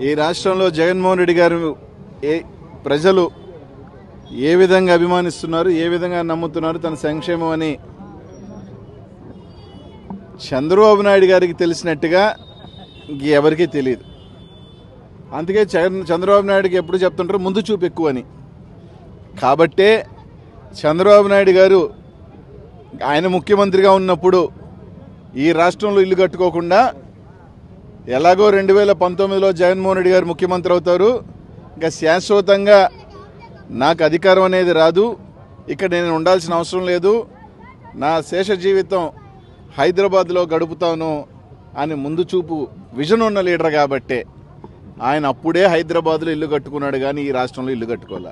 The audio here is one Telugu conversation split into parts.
ఈ రాష్ట్రంలో జగన్మోహన్ రెడ్డి గారు ఏ ప్రజలు ఏ విధంగా అభిమానిస్తున్నారు ఏ విధంగా నమ్ముతున్నారు తన సంక్షేమం అని చంద్రబాబు నాయుడు గారికి తెలిసినట్టుగా ఇంకెవరికీ తెలియదు అందుకే జగన్ చంద్రబాబు నాయుడుకి ఎప్పుడు చెప్తుంటారు ముందు చూపు ఎక్కువ అని కాబట్టే చంద్రబాబు నాయుడు గారు ఆయన ముఖ్యమంత్రిగా ఉన్నప్పుడు ఈ రాష్ట్రంలో ఇల్లు కట్టుకోకుండా ఎలాగో రెండు వేల పంతొమ్మిదిలో జగన్మోహన్ రెడ్డి గారు ముఖ్యమంత్రి అవుతారు ఇంకా శాశ్వతంగా నాకు అధికారం అనేది రాదు ఇక్కడ నేను ఉండాల్సిన అవసరం లేదు నా శేష జీవితం హైదరాబాద్లో గడుపుతాను అని ముందు చూపు విజన్ ఉన్న లీడర్ కాబట్టే ఆయన అప్పుడే హైదరాబాద్లో ఇల్లు కట్టుకున్నాడు కానీ ఈ రాష్ట్రంలో ఇల్లు కట్టుకోలే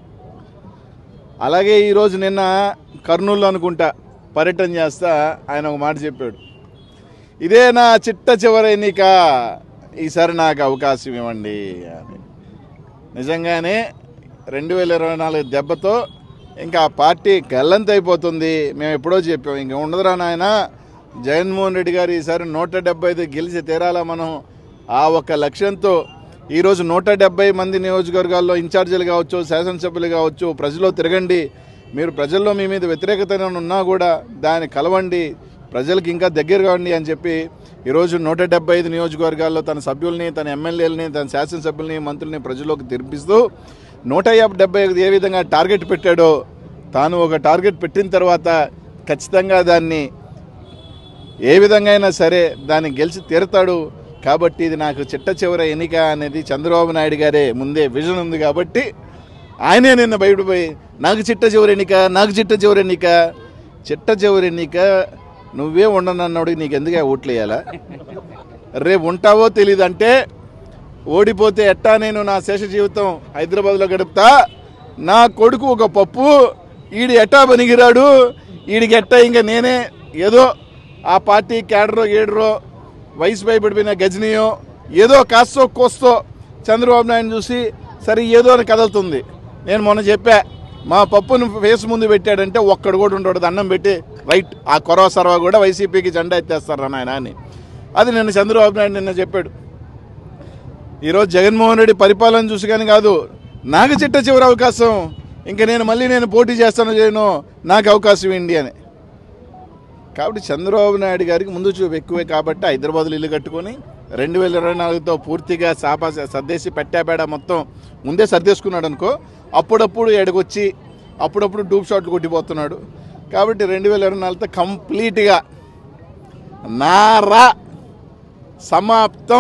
అలాగే ఈరోజు నిన్న కర్నూలు అనుకుంటా పర్యటన చేస్తా ఆయన ఒక మాట చెప్పాడు ఇదే నా చిట్ట చివరి ఎన్నిక ఈసారి నాకు అవకాశం ఇవ్వండి అని నిజంగానే రెండు వేల ఇరవై నాలుగు దెబ్బతో ఇంకా ఆ పార్టీ గల్లంత అయిపోతుంది మేము ఎప్పుడో చెప్పాం ఇంకా ఉండదురా నాయన జగన్మోహన్ రెడ్డి గారు ఈసారి నూట డెబ్బై ఐదు గెలిచి తీరాలా మనం ఆ ఒక్క లక్ష్యంతో ఈరోజు నూట డెబ్బై మంది నియోజకవర్గాల్లో ఇన్ఛార్జీలు కావచ్చు శాసనసభ్యులు కావచ్చు ప్రజల్లో తిరగండి మీరు ప్రజల్లో మీ మీద వ్యతిరేకత ఏమైనా ఉన్నా కూడా దాన్ని కలవండి ప్రజలకు ఇంకా దగ్గర కావండి అని చెప్పి ఈరోజు నూట డెబ్బై ఐదు నియోజకవర్గాల్లో తన సభ్యుల్ని తన ఎమ్మెల్యేలని తన శాసనసభ్యుల్ని మంత్రుల్ని ప్రజల్లోకి తెరిపిస్తూ నూట యాభై డెబ్బై ఐదు ఏ విధంగా టార్గెట్ పెట్టాడో తాను ఒక టార్గెట్ పెట్టిన తర్వాత ఖచ్చితంగా దాన్ని ఏ విధంగా అయినా సరే దాన్ని గెలిచి తీరుతాడు కాబట్టి ఇది నాకు చిట్ట చివర ఎన్నిక అనేది చంద్రబాబు నాయుడు గారే ముందే విజన్ ఉంది కాబట్టి ఆయనే నిన్న బయటపోయి నాకు చిట్ట చివరి ఎన్నిక నాకు చిట్ట చివరి ఎన్నిక చిట్ట చివరి ఎన్నిక నువ్వే ఉండనన్నాడు నీకు ఎందుకు ఓట్లు వేయాలా రేపు ఉంటావో తెలీదు అంటే ఓడిపోతే ఎట్టా నేను నా శేష జీవితం హైదరాబాద్లో గడుపుతా నా కొడుకు ఒక పప్పు ఈడు ఎట్టా పనికిరాడు ఈడికి ఎట్టా ఇంకా నేనే ఏదో ఆ పార్టీ క్యాడరో ఏడరో వయసు భయపడిపోయిన గజనీయో ఏదో కాస్తో కోస్తో చంద్రబాబు నాయుడు చూసి సరే ఏదో అని కదులుతుంది నేను మొన్న చెప్పా మా పప్పును ఫేస్ ముందు పెట్టాడంటే ఒక్కడు కూడా ఉండడు దండం పెట్టి రైట్ ఆ కొరవ సర్వ కూడా వైసీపీకి జెండా ఎత్తేస్తారు నాయన అని అది నిన్న చంద్రబాబు నాయుడు నిన్న చెప్పాడు ఈరోజు జగన్మోహన్ రెడ్డి పరిపాలన చూసి కానీ కాదు నాకు చిట్ట చివరి అవకాశం ఇంకా నేను మళ్ళీ నేను పోటీ చేస్తాను చేయను నాకు అవకాశం ఏంటి అని కాబట్టి చంద్రబాబు నాయుడు గారికి ముందు చూపు ఎక్కువే కాబట్టి హైదరాబాద్లో ఇల్లు కట్టుకొని రెండు వేల ఇరవై నాలుగుతో పూర్తిగా సాపా సర్దేసి పెట్టాబేడ మొత్తం ముందే సర్దేసుకున్నాడు అనుకో అప్పుడప్పుడు ఎడగొచ్చి అప్పుడప్పుడు డూప్ షాట్లు కొట్టిపోతున్నాడు కాబట్టి రెండు వేల ఇరవై నాలుగుతో కంప్లీట్గా నారా సమాప్తం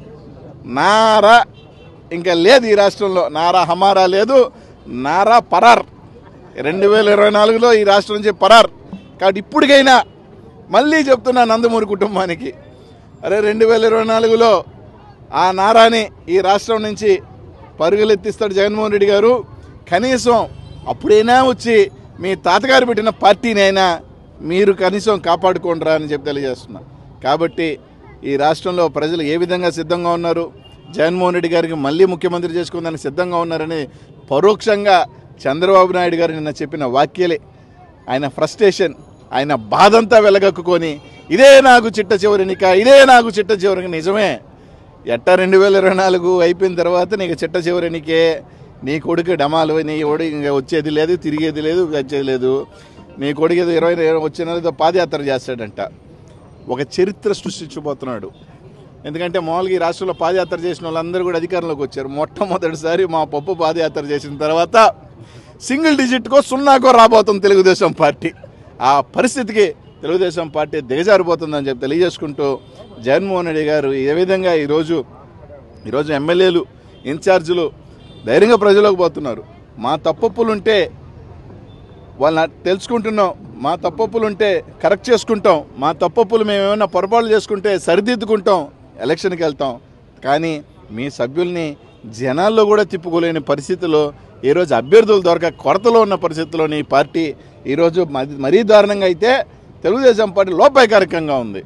నారా ఇంకా లేదు ఈ రాష్ట్రంలో నారా హమారా లేదు నారా పరార్ రెండు వేల ఇరవై నాలుగులో ఈ రాష్ట్రం నుంచి పరార్ కాబట్టి ఇప్పటికైనా మళ్ళీ చెప్తున్నా నందమూరి కుటుంబానికి అరే రెండు వేల ఇరవై నాలుగులో ఆ నారాని ఈ రాష్ట్రం నుంచి పరుగులెత్తిస్తాడు జగన్మోహన్ రెడ్డి గారు కనీసం అప్పుడైనా వచ్చి మీ తాతగారు పెట్టిన పార్టీనైనా మీరు కనీసం కాపాడుకోండిరా అని చెప్పి తెలియజేస్తున్నా కాబట్టి ఈ రాష్ట్రంలో ప్రజలు ఏ విధంగా సిద్ధంగా ఉన్నారు జగన్మోహన్ రెడ్డి గారికి మళ్ళీ ముఖ్యమంత్రి చేసుకుందానికి సిద్ధంగా ఉన్నారని పరోక్షంగా చంద్రబాబు నాయుడు గారు నిన్న చెప్పిన వాక్యలే ఆయన ఫ్రస్ట్రేషన్ ఆయన బాధంతా వెలగక్కుకొని ఇదే నాకు చిట్ట చివరి ఎన్నిక ఇదే నాకు చిట్ట చివరికి నిజమే ఎట్టా రెండు వేల ఇరవై నాలుగు అయిపోయిన తర్వాత నీకు చిట్ట చివరి ఎన్నికే నీ కొడుకు డమాలు నీ కొడు ఇంకా వచ్చేది లేదు తిరిగేది లేదు వచ్చేది లేదు నీ కొడుకు ఏదో ఇరవై వచ్చే నెలతో పాదయాత్ర చేస్తాడంట ఒక చరిత్ర సృష్టించబోతున్నాడు ఎందుకంటే మామూలుగా ఈ రాష్ట్రంలో పాదయాత్ర చేసిన వాళ్ళందరూ కూడా అధికారంలోకి వచ్చారు మొట్టమొదటిసారి మా పప్పు పాదయాత్ర చేసిన తర్వాత సింగిల్ డిజిట్కో సున్నాకో రాబోతుంది తెలుగుదేశం పార్టీ ఆ పరిస్థితికి తెలుగుదేశం పార్టీ దిగజారిపోతుందని చెప్పి తెలియజేసుకుంటూ జగన్మోహన్ రెడ్డి గారు ఏ విధంగా ఈరోజు ఈరోజు ఎమ్మెల్యేలు ఇన్ఛార్జీలు ధైర్యంగా ప్రజలకు పోతున్నారు మా తప్పప్పులుంటే వాళ్ళని తెలుసుకుంటున్నాం మా తప్పప్పులు ఉంటే కరెక్ట్ చేసుకుంటాం మా తప్పప్పులు మేము ఏమైనా పొరపాట్లు చేసుకుంటే సరిదిద్దుకుంటాం ఎలక్షన్కి వెళ్తాం కానీ మీ సభ్యుల్ని జనాల్లో కూడా తిప్పుకోలేని పరిస్థితిలో ఈరోజు అభ్యర్థులు దొరక కొరతలో ఉన్న పరిస్థితిలోని ఈ పార్టీ ఈరోజు మరీ- మరీ దారుణంగా అయితే తెలుగుదేశం పార్టీ లోపాయకారకంగా ఉంది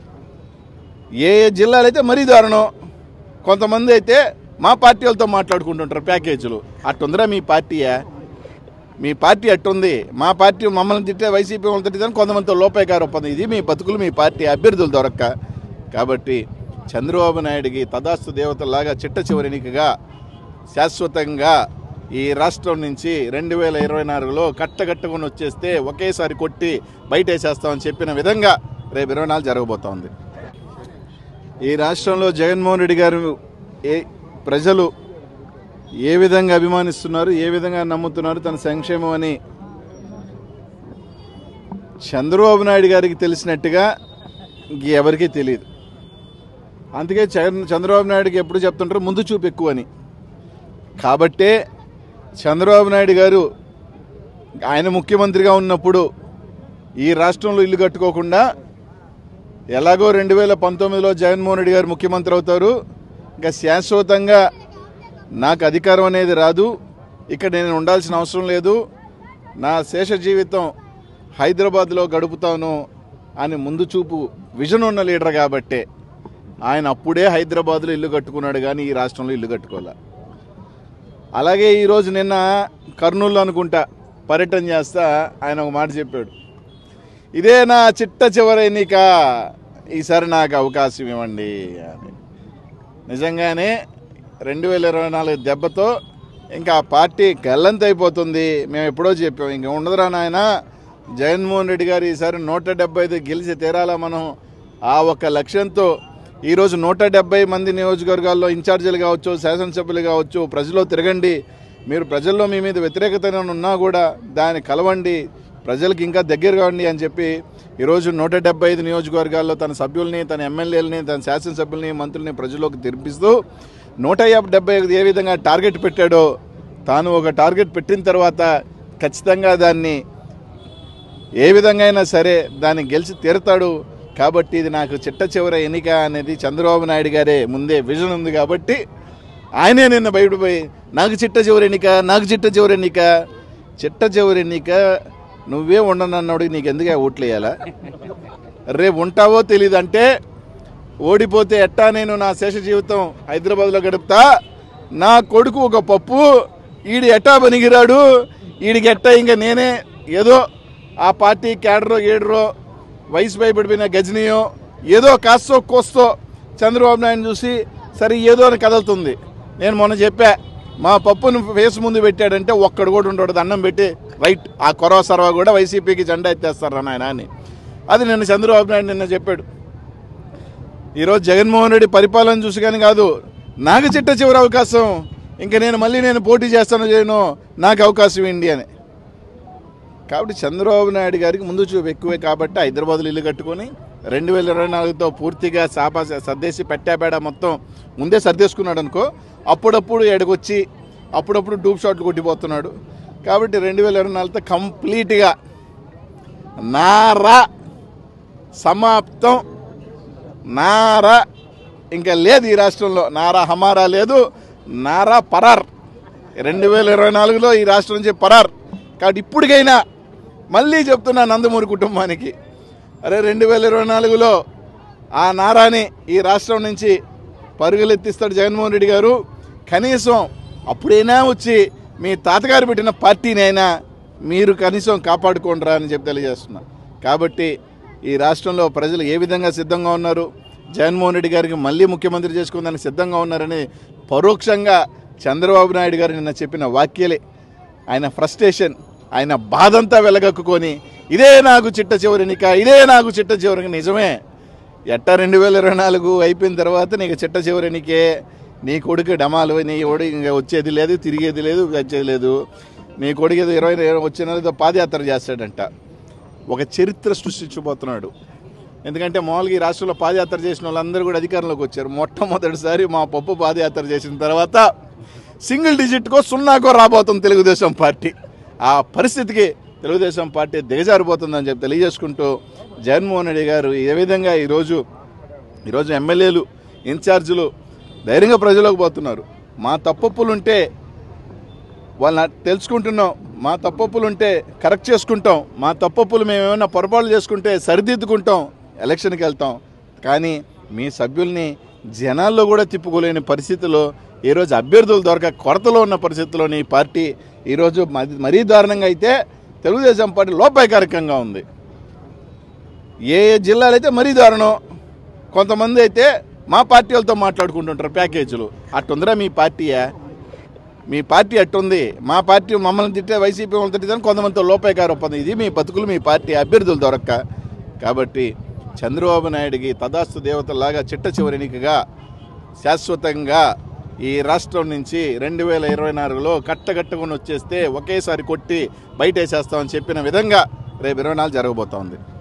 ఏ ఏ జిల్లాలు అయితే మరీ దారుణం కొంతమంది అయితే మా పార్టీ వాళ్ళతో మాట్లాడుకుంటుంటారు ప్యాకేజీలు అట్టుందిరా మీ పార్టీయా మీ పార్టీ అట్టుంది మా పార్టీ మమ్మల్ని తిట్టే వైసీపీ వాళ్ళని తిట్టే కొంతమందితో లోపాయకార ఒప్పందం ఇది మీ బతుకులు మీ పార్టీ అభ్యర్థులు దొరక్క కాబట్టి చంద్రబాబు నాయుడికి తదాస్తు దేవతలాగా చిట్ట చివరి ఎన్నికగా శాశ్వతంగా ఈ రాష్ట్రం నుంచి రెండు వేల ఇరవై నాలుగులో కట్టగట్టుకుని వచ్చేస్తే ఒకేసారి కొట్టి బయటేసేస్తామని చెప్పిన విధంగా రేపు ఇరవై నాలుగు జరగబోతోంది ఈ రాష్ట్రంలో జగన్మోహన్ రెడ్డి గారు ఏ ప్రజలు ఏ విధంగా అభిమానిస్తున్నారు ఏ విధంగా నమ్ముతున్నారు తన సంక్షేమం అని చంద్రబాబు నాయుడు గారికి తెలిసినట్టుగా ఎవరికీ తెలియదు అందుకే జగన్ చంద్రబాబు నాయుడుకి ఎప్పుడు చెప్తుంటారు ముందు చూపు ఎక్కువ అని కాబట్టే చంద్రబాబు నాయుడు గారు ఆయన ముఖ్యమంత్రిగా ఉన్నప్పుడు ఈ రాష్ట్రంలో ఇల్లు కట్టుకోకుండా ఎలాగో రెండు వేల పంతొమ్మిదిలో జగన్మోహన్ రెడ్డి గారు ముఖ్యమంత్రి అవుతారు ఇంకా శాశ్వతంగా నాకు అధికారం అనేది రాదు ఇక్కడ నేను ఉండాల్సిన అవసరం లేదు నా శేష జీవితం హైదరాబాద్లో గడుపుతాను అని ముందు చూపు విజన్ ఉన్న లీడర్ కాబట్టే ఆయన అప్పుడే హైదరాబాద్లో ఇల్లు కట్టుకున్నాడు కానీ ఈ రాష్ట్రంలో ఇల్లు కట్టుకోలే అలాగే ఈరోజు నిన్న కర్నూలు అనుకుంటా పర్యటన చేస్తా ఆయన ఒక మాట చెప్పాడు ఇదే నా చిట్ట చివరి ఎన్నిక ఈసారి నాకు అవకాశం ఇవ్వండి అని నిజంగానే రెండు వేల ఇరవై నాలుగు దెబ్బతో ఇంకా ఆ పార్టీ గల్లంత అయిపోతుంది మేము ఎప్పుడో చెప్పాం ఇంకా ఉండదురా నాయన జగన్మోహన్ రెడ్డి గారు ఈసారి నూట డెబ్బై ఐదు గెలిచి తీరాలా మనం ఆ ఒక్క లక్ష్యంతో ఈరోజు నూట డెబ్బై మంది నియోజకవర్గాల్లో ఇన్ఛార్జీలు కావచ్చు శాసనసభ్యులు కావచ్చు ప్రజల్లో తిరగండి మీరు ప్రజల్లో మీ మీద వ్యతిరేకత ఏమైనా ఉన్నా కూడా దాన్ని కలవండి ప్రజలకు ఇంకా దగ్గర కావండి అని చెప్పి ఈరోజు నూట డెబ్బై ఐదు నియోజకవర్గాల్లో తన సభ్యుల్ని తన ఎమ్మెల్యేలని తన శాసనసభ్యుల్ని మంత్రుల్ని ప్రజల్లోకి తెరిపిస్తూ నూట యాభై డెబ్బై ఐదు ఏ విధంగా టార్గెట్ పెట్టాడో తాను ఒక టార్గెట్ పెట్టిన తర్వాత ఖచ్చితంగా దాన్ని ఏ విధంగా అయినా సరే దాన్ని గెలిచి తీరుతాడు కాబట్టి ఇది నాకు చిట్ట చివరి ఎన్నిక అనేది చంద్రబాబు నాయుడు గారే ముందే విజన్ ఉంది కాబట్టి ఆయనే నిన్న బయటపోయి నాకు చిట్ట చివరి ఎన్నిక నాకు చిట్ట చివరి ఎన్నిక చిట్ట చివరి ఎన్నిక నువ్వే ఉండనన్నోడికి నీకు ఎందుకు ఓట్లు వేయాలా రేపు ఉంటావో తెలియదు అంటే ఓడిపోతే ఎట్టా నేను నా శేష జీవితం హైదరాబాద్లో గడుపుతా నా కొడుకు ఒక పప్పు ఈడు ఎట్టా పనికిరాడు ఈడికి ఎట్టా ఇంకా నేనే ఏదో ఆ పార్టీ క్యాడరో ఏడరో వయసు భయపడిపోయిన గజనీయో ఏదో కాస్తో కోస్తో చంద్రబాబు నాయుడు చూసి సరే ఏదో అని కదులుతుంది నేను మొన్న చెప్పా మా పప్పును ఫేస్ ముందు పెట్టాడంటే ఒక్కడు కూడా ఉండడు దండం పెట్టి రైట్ ఆ కొరవ సర్వ కూడా వైసీపీకి జెండా ఎత్తేస్తారు నాయన అని అది నిన్న చంద్రబాబు నాయుడు నిన్న చెప్పాడు ఈరోజు జగన్మోహన్ రెడ్డి పరిపాలన చూసి కానీ కాదు నాకు చిట్ట చివరి అవకాశం ఇంకా నేను మళ్ళీ నేను పోటీ చేస్తాను చేయను నాకు అవకాశం ఏంటి అని కాబట్టి చంద్రబాబు నాయుడు గారికి ముందు చూపు ఎక్కువే కాబట్టి హైదరాబాద్లో ఇల్లు కట్టుకొని రెండు వేల ఇరవై నాలుగుతో పూర్తిగా సాపా సర్దేసి పెట్టాబేడ మొత్తం ముందే సర్దేసుకున్నాడు అనుకో అప్పుడప్పుడు ఎడకొచ్చి అప్పుడప్పుడు డూప్ షాట్లు కొట్టిపోతున్నాడు కాబట్టి రెండు వేల ఇరవై నాలుగుతో కంప్లీట్గా నారా సమాప్తం నారా ఇంకా లేదు ఈ రాష్ట్రంలో నారా హమారా లేదు నారా పరార్ రెండు వేల ఇరవై నాలుగులో ఈ రాష్ట్రం నుంచి పరార్ కాబట్టి ఇప్పటికైనా మళ్ళీ చెప్తున్నా నందమూరి కుటుంబానికి అరే రెండు వేల ఇరవై నాలుగులో ఆ నారాని ఈ రాష్ట్రం నుంచి పరుగులెత్తిస్తాడు జగన్మోహన్ రెడ్డి గారు కనీసం అప్పుడైనా వచ్చి మీ తాతగారు పెట్టిన పార్టీనైనా మీరు కనీసం కాపాడుకోండిరా అని చెప్పి తెలియజేస్తున్నా కాబట్టి ఈ రాష్ట్రంలో ప్రజలు ఏ విధంగా సిద్ధంగా ఉన్నారు జగన్మోహన్ రెడ్డి గారికి మళ్ళీ ముఖ్యమంత్రి చేసుకుందానికి సిద్ధంగా ఉన్నారని పరోక్షంగా చంద్రబాబు నాయుడు గారు నిన్న చెప్పిన వాక్యలే ఆయన ఫ్రస్ట్రేషన్ ఆయన బాధంతా వెలగక్కుకొని ఇదే నాకు చిట్ట చివరి ఎన్నిక ఇదే నాకు చిట్ట చివరికి నిజమే ఎట్టా రెండు వేల ఇరవై నాలుగు అయిపోయిన తర్వాత నీకు చిట్ట చివరి ఎన్నికే నీ కొడుకు డమాలు నీ కొడుకు ఇంకా వచ్చేది లేదు తిరిగేది లేదు వచ్చేది లేదు నీ కొడుకు ఏదో ఇరవై వచ్చే నెలతో పాదయాత్ర చేస్తాడంట ఒక చరిత్ర సృష్టించబోతున్నాడు ఎందుకంటే మామూలుగా ఈ రాష్ట్రంలో పాదయాత్ర చేసిన వాళ్ళందరూ కూడా అధికారంలోకి వచ్చారు మొట్టమొదటిసారి మా పప్పు పాదయాత్ర చేసిన తర్వాత సింగిల్ డిజిట్కో సున్నాకో రాబోతుంది తెలుగుదేశం పార్టీ ఆ పరిస్థితికి తెలుగుదేశం పార్టీ దిగజారిపోతుందని చెప్పి తెలియజేసుకుంటూ జగన్మోహన్ రెడ్డి గారు ఏ విధంగా ఈరోజు ఈరోజు ఎమ్మెల్యేలు ఇన్ఛార్జీలు ధైర్యంగా ప్రజలకు పోతున్నారు మా తప్పప్పులుంటే వాళ్ళని తెలుసుకుంటున్నాం మా తప్పప్పులు ఉంటే కరెక్ట్ చేసుకుంటాం మా తప్పప్పులు మేము ఏమైనా పొరపాట్లు చేసుకుంటే సరిదిద్దుకుంటాం ఎలక్షన్కి వెళ్తాం కానీ మీ సభ్యుల్ని జనాల్లో కూడా తిప్పుకోలేని పరిస్థితిలో ఈరోజు అభ్యర్థులు దొరక కొరతలో ఉన్న పరిస్థితిలోని ఈ పార్టీ ఈరోజు మరీ- మరీ దారుణంగా అయితే తెలుగుదేశం పార్టీ లోపాయకారకంగా ఉంది ఏ ఏ జిల్లాలు అయితే మరీ దారుణం కొంతమంది అయితే మా పార్టీ వాళ్ళతో మాట్లాడుకుంటుంటారు ప్యాకేజీలు అట్టుందిరా మీ పార్టీయా మీ పార్టీ అట్టుంది మా పార్టీ మమ్మల్ని తిట్టే వైసీపీ వాళ్ళని తిట్టిదని కొంతమందితో లోపాయకార ఒప్పందం ఇది మీ బతుకులు మీ పార్టీ అభ్యర్థులు దొరక్క కాబట్టి చంద్రబాబు నాయుడికి తదాస్తు దేవతలాగా చిట్ట చివరి ఎన్నికగా శాశ్వతంగా ఈ రాష్ట్రం నుంచి రెండు వేల ఇరవై నాలుగులో కట్టగట్టుకుని వచ్చేస్తే ఒకేసారి కొట్టి బయటేసేస్తామని చెప్పిన విధంగా రేపు ఇరవై నాలుగు జరగబోతోంది